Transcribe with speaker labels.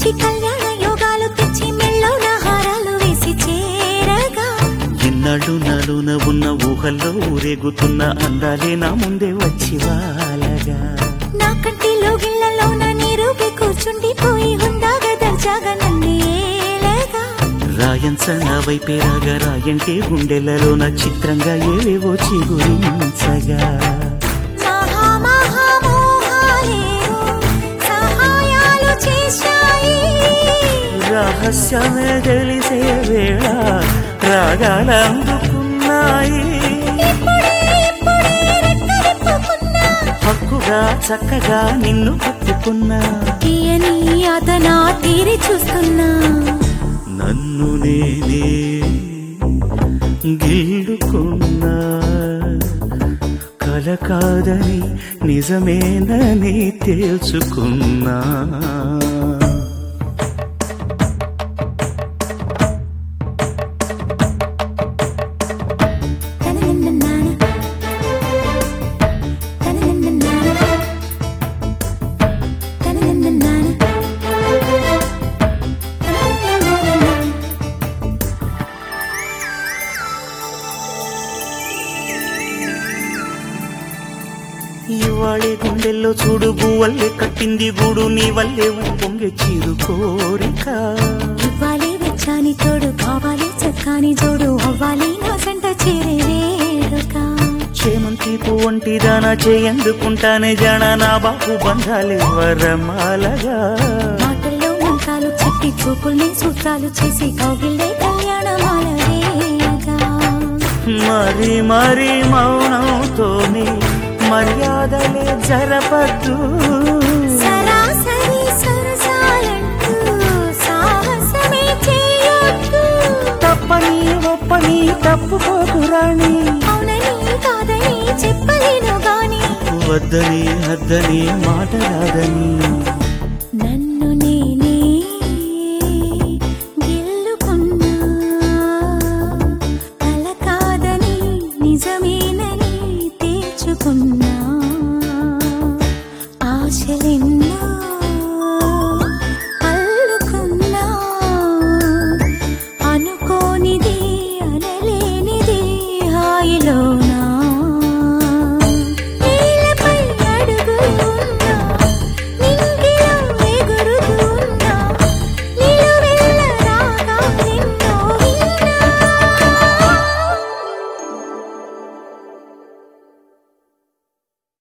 Speaker 1: వచ్చి కళ్యాణ యోగాలు తెచ్చి మెళ్ళోన హారాలు వేసి చేరగా
Speaker 2: ఎన్నాళ్ళు నాలోన ఉన్న ఊహల్లో ఊరేగుతున్న అందాలే నా ముందే వచ్చి వాలగా
Speaker 1: నా కంటిలో గిళ్ళలోన నీరుపి కూర్చుండిపోయి హుందాగా దర్జాగా నన్ను ఏలగా
Speaker 2: రాయంచన వైపేరాగా రాయంటే గుండెలలోన చిత్రంగా ఏవేవో చిగురించగా
Speaker 1: మహా మహా మోహాలేవో సహాయాలు చేశాయి
Speaker 2: రహస్యమే తెలిసే వేళ రాగాల అందుకున్నాయి
Speaker 1: ఇప్పుడే ఇప్పుడే రెక్కలిప్పుకున్నా
Speaker 2: హక్కుగా చక్కగా నిన్ను హత్తుకున్నా
Speaker 1: తీయని అతనా తీరి చూస్తున్నా
Speaker 2: నన్ను నేనే గిల్లుకున్నా కల కాదని నిజమేనని తేల్చుకున్నా
Speaker 1: తననన్ననాన. తననన్ననాన. తననన్ననాన. తననన్ననాన.
Speaker 2: ఇవాళే గుండెల్లో చూడు గువల్లే కట్టింది గూడు నీ వల్లే పొంగే చిరు కోరిక
Speaker 1: ఇవ్వాలి వెచ్చాని తోడు కావాలి చక్కాని జోడు అవ్వాలి నా సంట చేరే వేడుక
Speaker 2: చేమంతి పువ్వంటి దానా చేయందుకుంటానే జానా నా బాపు బంధాలు వరమాలగా
Speaker 1: మాటల్లో మంత్రాలు చెప్పి చూపుల్ని సూత్రాలు చేసి కౌగిల్లే కళ్యాణమాల వేయగా
Speaker 2: మరి మరి మౌనంతోనే మర్యాదలే జరపద్దు
Speaker 1: సరాసరి సరసాలంటూ సాహసమే చేయొద్దు
Speaker 2: తప్పని ఒప్పని తప్పుకోకురాణి
Speaker 1: అవునని కాదని చెప్పలేను గాని
Speaker 2: వద్దని అద్దని మాట రాదని